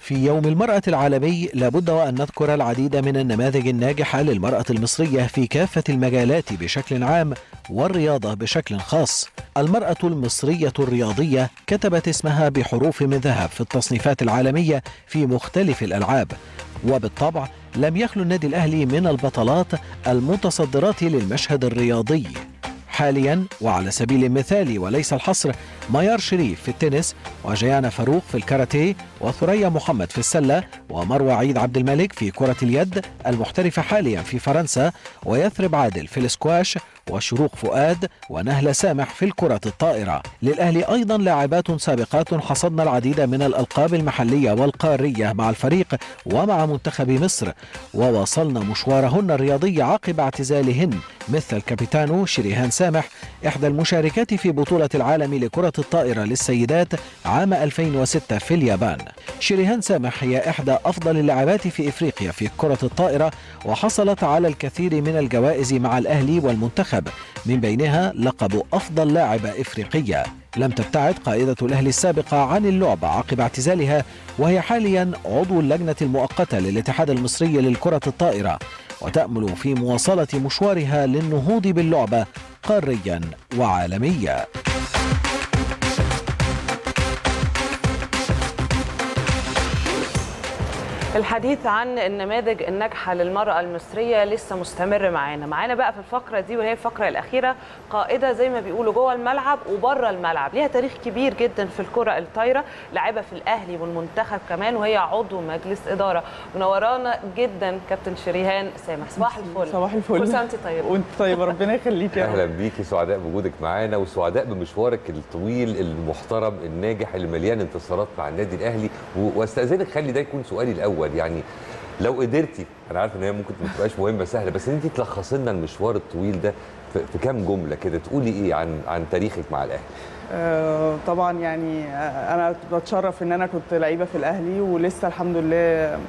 في يوم المرأة العالمي لابد وأن نذكر العديد من النماذج الناجحة للمرأة المصرية في كافة المجالات بشكل عام والرياضة بشكل خاص. المرأة المصرية الرياضية كتبت اسمها بحروف من ذهب في التصنيفات العالمية في مختلف الألعاب. وبالطبع لم يخلو النادي الأهلي من البطلات المتصدرات للمشهد الرياضي. حاليا وعلى سبيل المثال وليس الحصر ميار شريف في التنس وجيانا فاروق في الكاراتيه وثريا محمد في السلة ومروى عيد عبد الملك في كرة اليد المحترفة حاليا في فرنسا ويثرب عادل في الاسكواش وشروق فؤاد ونهلة سامح في الكرة الطائرة للأهلي أيضا لاعبات سابقات حصدن العديد من الألقاب المحلية والقارية مع الفريق ومع منتخب مصر وواصلن مشوارهن الرياضي عقب اعتزالهن مثل الكابيتانو شريهان سامح إحدى المشاركات في بطولة العالم لكرة الطائرة للسيدات عام 2006 في اليابان شريهان سامح هي إحدى أفضل اللاعبات في إفريقيا في كرة الطائرة وحصلت على الكثير من الجوائز مع الأهلي والمنتخب من بينها لقب أفضل لاعبة إفريقية لم تبتعد قائدة الأهلي السابقة عن اللعبة عقب اعتزالها وهي حاليا عضو اللجنة المؤقتة للاتحاد المصري للكرة الطائرة وتأمل في مواصلة مشوارها للنهوض باللعبة قاريا وعالميا الحديث عن النماذج الناجحه للمراه المصريه لسه مستمر معانا معانا بقى في الفقره دي وهي الفقره الاخيره قائده زي ما بيقولوا جوه الملعب وبره الملعب ليها تاريخ كبير جدا في الكره الطايره لعبه في الاهلي والمنتخب كمان وهي عضو مجلس اداره منورانا جدا كابتن شريهان سامح صباح الفل صباح الفل كل سنه وانت طيبه وانت طيبه ربنا يخليك يا رب اهلا بيكي سعداء بوجودك معانا وسعداء بمشوارك الطويل المحترم الناجح اللي مليان انتصارات مع النادي الاهلي و- واستاذنك خلي ده يكون سؤالي الاول يعني لو قدرتي انا عارف ان هي ممكن ما تبقاش مهمه سهله بس ان انت تلخصي لنا المشوار الطويل ده في, في كام جمله كده تقولي ايه عن عن تاريخك مع الاهلي آه، طبعا يعني آه، انا بتشرف ان انا كنت لعيبه في الاهلي ولسه الحمد لله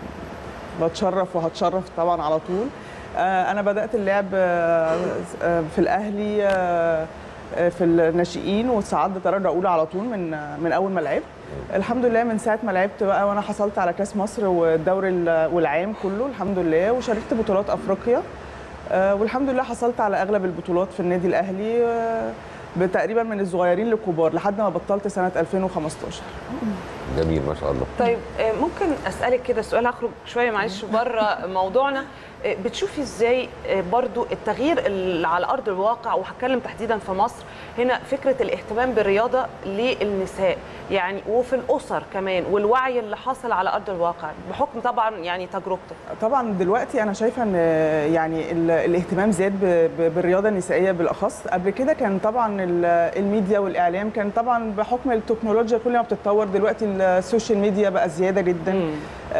بتشرف وهتشرف طبعا على طول آه، انا بدات اللعب آه، آه، في الاهلي آه، آه، في الناشئين وصعدت درجه اولى على طول من آه، من اول ما لعبت الحمد لله من ساعه ما لعبت بقى وانا حصلت على كاس مصر والدوري ال- والعام كله الحمد لله وشاركت بطولات افريقيا آه، والحمد لله حصلت على اغلب البطولات في النادي الاهلي آه، تقريبا من الصغيرين للكبار لحد ما بطلت سنه 2015 جميل ما شاء الله طيب آه، ممكن اسالك كده سؤال هخرج شويه معلش بره موضوعنا آه، بتشوفي ازاي آه، برضو التغيير اللي على ارض الواقع وهتكلم تحديدا في مصر هنا فكره الاهتمام بالرياضه للنساء يعني وفي الاسر كمان والوعي اللي حصل على ارض الواقع بحكم طبعا يعني تجربتك طبعا دلوقتي انا شايفه ان يعني ال- الاهتمام زاد ب- ب- بالرياضه النسائيه بالاخص قبل كده كان طبعا ال- الميديا والاعلام كان طبعا بحكم التكنولوجيا كل ما بتتطور دلوقتي السوشيال ميديا بقى زياده جدا مم.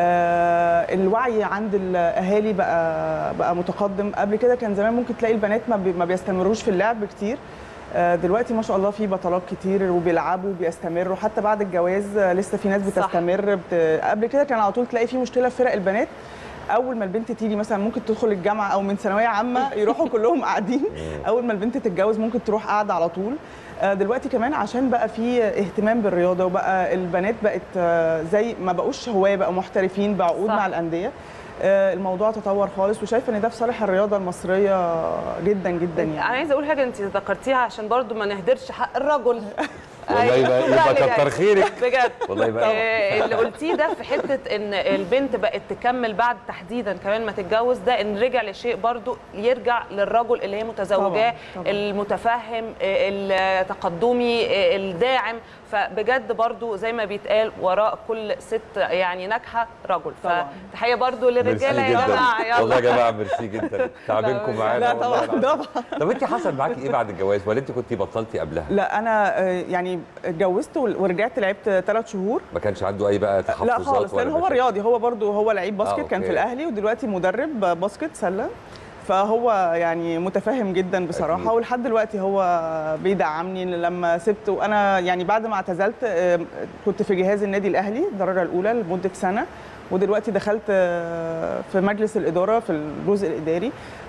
آه الوعي عند الاهالي بقى بقى متقدم قبل كده كان زمان ممكن تلاقي البنات ما, بي ما بيستمروش في اللعب كتير آه دلوقتي ما شاء الله في بطلات كتير وبيلعبوا وبيستمروا حتى بعد الجواز آه لسه في ناس صح. بتستمر بت... قبل كده كان على طول تلاقي في مشكله في فرق البنات اول ما البنت تيجي مثلا ممكن تدخل الجامعه او من ثانويه عامه يروحوا كلهم قاعدين اول ما البنت تتجوز ممكن تروح قاعده على طول آه، دلوقتي كمان عشان بقى في اهتمام بالرياضه وبقى البنات بقت آه، زي ما بقوش هواه بقوا محترفين بعقود صح. مع الانديه آه، الموضوع تطور خالص وشايفه ان ده في صالح الرياضه المصريه جدا جدا انا يعني عايزه اقول حاجه انت ذكرتيها عشان برضو ما نهدرش حق الرجل والله أيوة. يبقى, لا، يبقى بجد. كتر خيرك بجد والله يبقى آه، اللي قلتيه ده في حته ان البنت بقت تكمل بعد تحديدا كمان ما تتجوز ده ان رجع لشيء برضو يرجع للرجل اللي هي متزوجاه طبعاً، طبعاً. المتفهم آه، التقدمي آه، الداعم فبجد برضو زي ما بيتقال وراء كل ست يعني ناجحه رجل طبعاً. فتحيه برضو للرجاله ميرسي يا جماعه جدا والله يا يلا جماعه ميرسي جدا تعبينكم معانا لا والله طبعا العظيم. طبعا طب انت حصل معاكي ايه بعد الجواز ولا انت كنتي بطلتي قبلها لا انا آه، يعني اتجوزت ورجعت لعبت ثلاث شهور ما كانش عنده اي بقى تحفظات لا خالص ولا لان هو مشاكل؟ رياضي هو برضو هو لعيب باسكت آه، كان في أوكي. الاهلي ودلوقتي مدرب باسكت سله فهو يعني متفاهم جدا بصراحه أكيد. ولحد دلوقتي هو بيدعمني لما سبت وانا يعني بعد ما اعتزلت آه، كنت في جهاز النادي الاهلي الدرجه الاولى لمده سنه ودلوقتي دخلت آه، في مجلس الاداره في الجزء الاداري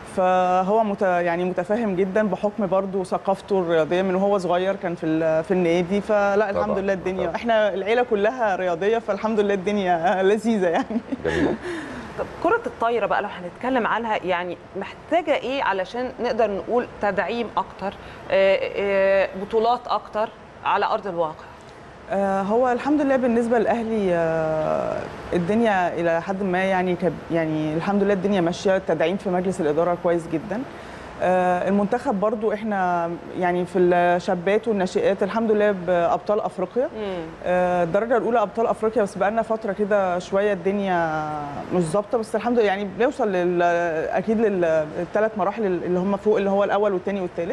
فهو مت يعني متفاهم جدا بحكم برضه ثقافته الرياضيه من وهو صغير كان في ال- في النادي فلا الحمد طبعاً، لله الدنيا طبعاً. احنا العيله كلها رياضيه فالحمد لله الدنيا لذيذه يعني جميل طب كرة الطايرة بقى لو هنتكلم عنها يعني محتاجة ايه علشان نقدر نقول تدعيم اكتر آه، آه، بطولات اكتر على ارض الواقع آه، هو الحمد لله بالنسبه للاهلي آه، الدنيا الى حد ما يعني كب يعني الحمد لله الدنيا ماشيه التدعيم في مجلس الاداره كويس جدا آه، المنتخب برضو احنا يعني في الشابات والناشئات الحمد لله بابطال افريقيا آه، الدرجه الاولى ابطال افريقيا بس بقالنا فتره كده شويه الدنيا مش ظابطه بس الحمد لله يعني بنوصل لل اكيد للثلاث مراحل اللي هم فوق اللي هو الاول والثاني والثالث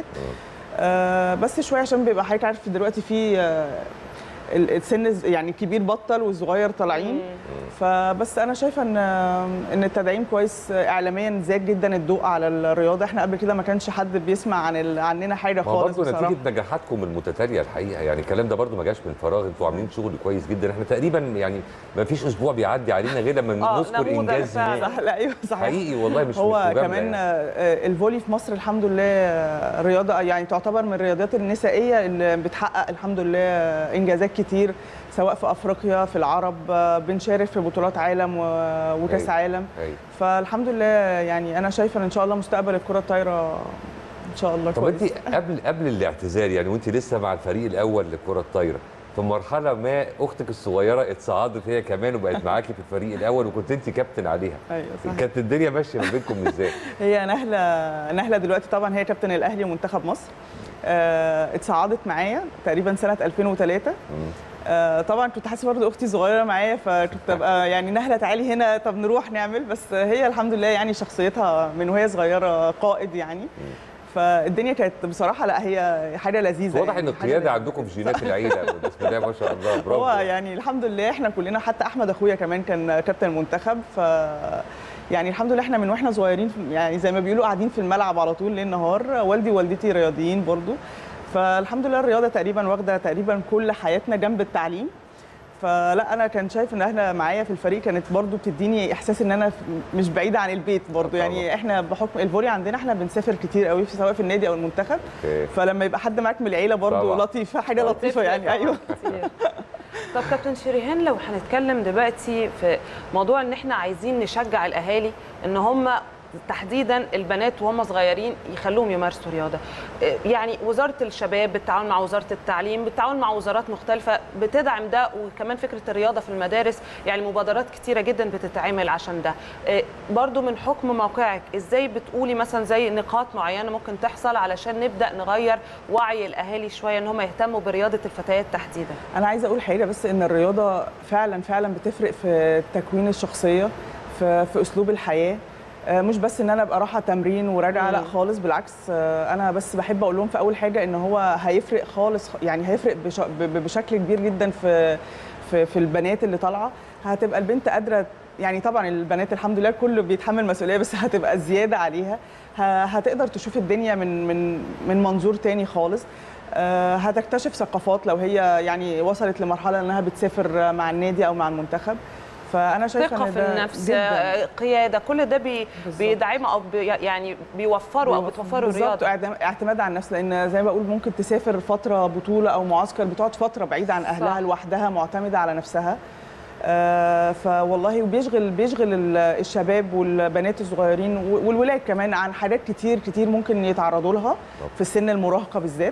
آه، بس شويه عشان بيبقى حضرتك عارف دلوقتي في آه، ال- السن الز- يعني الكبير بطل والصغير طالعين فبس انا شايفه ان ان التدعيم كويس اعلاميا زاد جدا الضوء على الرياضه احنا قبل كده ما كانش حد بيسمع عن ال- عننا حاجه ما هو خالص برضه بصراحه نتيجه نجاحاتكم المتتاليه الحقيقه يعني الكلام ده برضه ما جاش من فراغ انتوا عاملين شغل كويس جدا احنا تقريبا يعني ما فيش اسبوع بيعدي علينا غير لما آه، نذكر نموذج انجاز فعلا. ما صح لا ايوه صحيح حقيقي والله مش هو مش مجاملة كمان يعني. آه، الفولي في مصر الحمد لله آه، رياضه يعني تعتبر من الرياضات النسائيه اللي بتحقق الحمد لله آه، انجازات كتير سواء في افريقيا في العرب آه، بنشارك في بطولات عالم و- وكاس أيوة. عالم أيوة. فالحمد لله يعني انا شايفه ان ان شاء الله مستقبل الكره الطايره ان شاء الله طب كويس انت قبل قبل الاعتزال يعني وانت لسه مع الفريق الاول للكره الطايره في مرحله ما اختك الصغيره اتصعدت هي كمان وبقت معاكي في الفريق الاول وكنت انت كابتن عليها ايوه صح كانت الدنيا ماشيه ما بينكم ازاي هي نهله نهله دلوقتي طبعا هي كابتن الاهلي ومنتخب مصر آه، اتصعدت معايا تقريبا سنه 2003 آه، طبعا كنت حاسه برضه اختي صغيره معايا فكنت ابقى يعني نهله تعالي هنا طب نروح نعمل بس هي الحمد لله يعني شخصيتها من وهي صغيره قائد يعني فالدنيا كانت بصراحه لا هي حاجه لذيذه واضح يعني ان حاجة القياده لذيذة. عندكم في جينات العيله بسم الله ما شاء الله برافو هو يعني الحمد لله احنا كلنا حتى احمد اخويا كمان كان كابتن المنتخب ف يعني الحمد لله احنا من واحنا صغيرين يعني زي ما بيقولوا قاعدين في الملعب على طول ليل نهار والدي ووالدتي رياضيين برضو فالحمد لله الرياضه تقريبا واخده تقريبا كل حياتنا جنب التعليم فلا انا كان شايف ان احنا معايا في الفريق كانت برضو بتديني احساس ان انا في- مش بعيده عن البيت برضو طبعاً. يعني احنا بحكم الفولي عندنا احنا بنسافر كتير قوي سواء في النادي او المنتخب أوكي. فلما يبقى حد معاك من العيله برضو طبعاً. لطيفه حاجه طبعاً. لطيفه يعني ايوه كتير. طب كابتن شريهان لو هنتكلم دلوقتي في موضوع ان احنا عايزين نشجع الاهالي ان هم تحديدا البنات وهم صغيرين يخلوهم يمارسوا رياضه إيه، يعني وزاره الشباب بالتعاون مع وزاره التعليم بالتعاون مع وزارات مختلفه بتدعم ده وكمان فكره الرياضه في المدارس يعني مبادرات كتيره جدا بتتعمل عشان ده إيه، برضو من حكم موقعك ازاي بتقولي مثلا زي نقاط معينه ممكن تحصل علشان نبدا نغير وعي الاهالي شويه ان هم يهتموا برياضه الفتيات تحديدا انا عايزه اقول حاجه بس ان الرياضه فعلا فعلا بتفرق في تكوين الشخصيه في, في اسلوب الحياه آه، مش بس ان انا ابقى رايحه تمرين وراجعه لا خالص بالعكس آه، انا بس بحب اقول لهم في اول حاجه ان هو هيفرق خالص يعني هيفرق بش- ب- ب- بشكل كبير جدا في في, في البنات اللي طالعه هتبقى البنت قادره يعني طبعا البنات الحمد لله كله بيتحمل مسؤوليه بس هتبقى زياده عليها ه- هتقدر تشوف الدنيا من من من منظور تاني خالص آه، هتكتشف ثقافات لو هي يعني وصلت لمرحله انها بتسافر مع النادي او مع المنتخب فانا شايفه ثقه ان في ده النفس جداً. آه، قياده كل ده بي بالظبط. بيدعموا او بي يعني بيوفروا او بتوفروا بالظبط الرياضه اعتم- اعتماد على النفس لان زي ما بقول ممكن تسافر فتره بطوله او معسكر بتقعد فتره بعيده عن اهلها صح. لوحدها معتمده على نفسها آه فوالله وبيشغل بيشغل ال- الشباب والبنات الصغيرين و- والولاد كمان عن حاجات كتير كتير ممكن يتعرضوا لها في السن المراهقه بالذات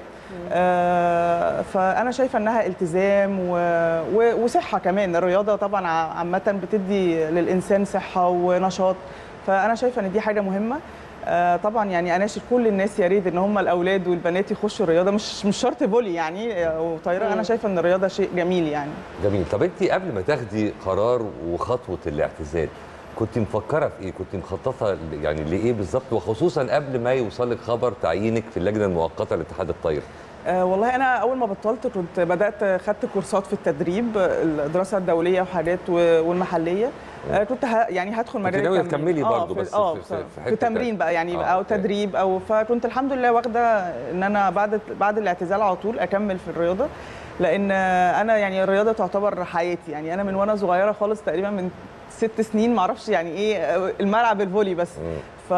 آه فانا شايفه انها التزام و... و... وصحه كمان الرياضه طبعا ع- عامه بتدي للانسان صحه ونشاط فانا شايفه ان دي حاجه مهمه آه، طبعا يعني اناشد كل الناس يا ريت ان هم الاولاد والبنات يخشوا الرياضه مش مش شرط بولي يعني او طايره انا شايفه ان الرياضه شيء جميل يعني جميل طب انت قبل ما تاخدي قرار وخطوه الاعتزال كنت مفكره في ايه كنت مخططه ل- يعني لايه بالظبط وخصوصا قبل ما يوصل لك خبر تعيينك في اللجنه المؤقته لاتحاد الطايره آه، والله انا اول ما بطلت كنت بدات خدت كورسات في التدريب آه، الدراسه الدوليه وحاجات و- والمحليه آه، كنت ه... يعني هدخل كنت مجال ناوية التمرين. تكملي آه، برضه في- بس اه في- في, في- في, في حتة في تمرين تانية. بقى يعني آه، او أوكي. تدريب او فكنت الحمد لله واخده ان انا بعد بعد الاعتزال على طول اكمل في الرياضه لان انا يعني الرياضه تعتبر حياتي يعني انا من وانا صغيره خالص تقريبا من ست سنين معرفش يعني ايه الملعب الفولي بس مم.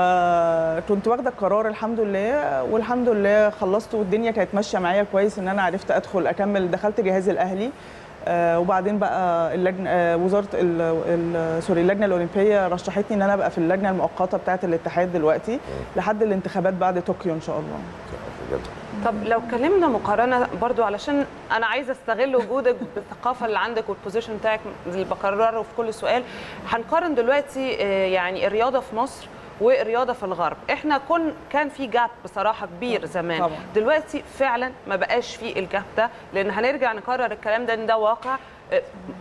فكنت واخده القرار الحمد لله والحمد لله خلصت والدنيا كانت ماشيه معايا كويس ان انا عرفت ادخل اكمل دخلت جهاز الاهلي آه، وبعدين بقى اللجنه آه، وزاره ال- ال- سوري اللجنه الاولمبيه رشحتني ان انا ابقى في اللجنه المؤقته بتاعه الاتحاد دلوقتي لحد الانتخابات بعد طوكيو ان شاء الله بجد. طب لو اتكلمنا مقارنه برضو علشان انا عايزه استغل وجودك بالثقافه اللي عندك والبوزيشن بتاعك اللي بكرره في كل سؤال هنقارن دلوقتي آه، يعني الرياضه في مصر والرياضه في الغرب احنا كن كان في جاب بصراحه كبير زمان طبعاً. دلوقتي فعلا ما بقاش في الجاب ده لان هنرجع نكرر الكلام ده ان ده واقع آه،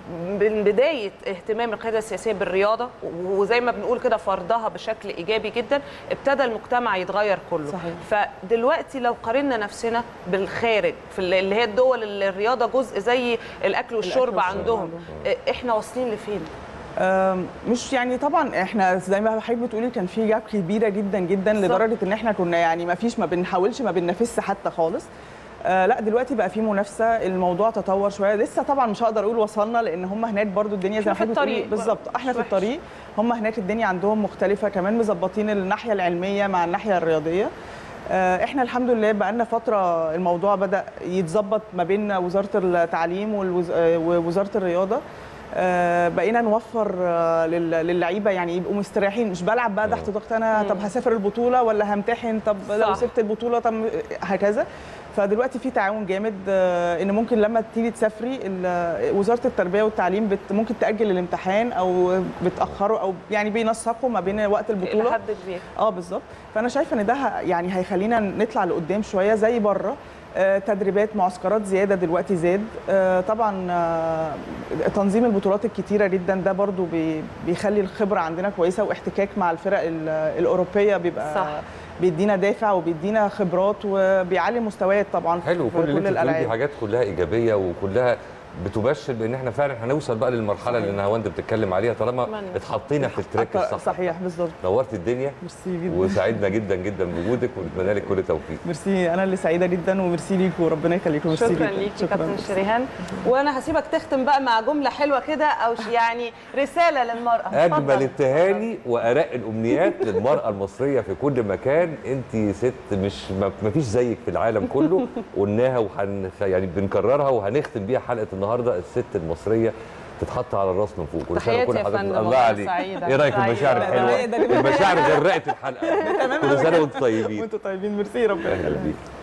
من بدايه اهتمام القياده السياسيه بالرياضه وزي ما بنقول كده فرضها بشكل ايجابي جدا ابتدى المجتمع يتغير كله صحيح. فدلوقتي لو قارنا نفسنا بالخارج في اللي اللي هي الدول اللي الرياضه جزء زي الاكل والشرب والشرب عندهم عندهم. آه، احنا واصلين لفين أم، مش يعني طبعا احنا زي ما حضرتك بتقولي كان في جاب كبيره جدا جدا بالظبط. لدرجه ان احنا كنا يعني ما فيش ما بنحاولش ما بننافسش حتى خالص آه لا دلوقتي بقى في منافسه الموضوع تطور شويه لسه طبعا مش هقدر اقول وصلنا لان هم هناك برضو الدنيا زي إحنا ما في حضرتك بتقولي الطريق. بالظبط احنا مش في وحش. الطريق هم هناك الدنيا عندهم مختلفه كمان مظبطين الناحيه العلميه مع الناحيه الرياضيه آه، احنا الحمد لله بقالنا فتره الموضوع بدا يتظبط ما بين وزاره التعليم والوز- آه، ووزاره الرياضه آه، بقينا نوفر آه، لل- للعيبه يعني يبقوا مستريحين مش بلعب بقى تحت ضغط انا طب هسافر البطوله ولا همتحن طب لو صح. سبت البطوله طب هكذا فدلوقتي في تعاون جامد آه، ان ممكن لما تيجي تسافري ال- وزاره التربيه والتعليم بت ممكن تاجل الامتحان او بتاخره او يعني بينسقوا ما بين وقت الى البطوله حد كبير اه بالظبط فانا شايفه ان ده ه- يعني هيخلينا نطلع لقدام شويه زي بره آه، تدريبات معسكرات زياده دلوقتي زاد آه، طبعا آه، تنظيم البطولات الكتيره جدا ده برضو بي- بيخلي الخبره عندنا كويسه واحتكاك مع الفرق ال- الاوروبيه بيبقى صح. بيدينا دافع وبيدينا خبرات وبيعلي مستويات طبعا حلو في كل اللي انت بتقوليه دي الالعاب حاجات كلها ايجابيه وكلها بتبشر بان احنا فعلا هنوصل بقى للمرحله اللي نهاوند بتتكلم عليها طالما أتمنى. اتحطينا في التراك الصح صحيح بالظبط نورت الدنيا ميرسي جدا وسعدنا جدا جدا بوجودك ونتمنى لك كل توفيق ميرسي انا اللي سعيده جدا وميرسي ليكم وربنا يخليكم ميرسي شكرا جدا. ليكي كابتن شريهان وانا هسيبك تختم بقى مع جمله حلوه كده او ش- يعني رساله للمراه اجمل اتفضل. التهاني وارق الامنيات للمراه المصريه في كل مكان انت ست مش ما ما فيش زيك في العالم كله قلناها وهن يعني بنكررها وهنختم بيها حلقه النهارده الست المصريه تتحط على الراس من فوق كل سنه تحياتي وكل يا حضرتك فندم، الله والله عليك سعيدة. ايه رايك في سعيدة. المشاعر لا، الحلوه لا، ده- المشاعر غرقت الحلقه كل سنه وانتم طيبين وانتم طيبين ميرسي ربنا اهلا يخليك بيك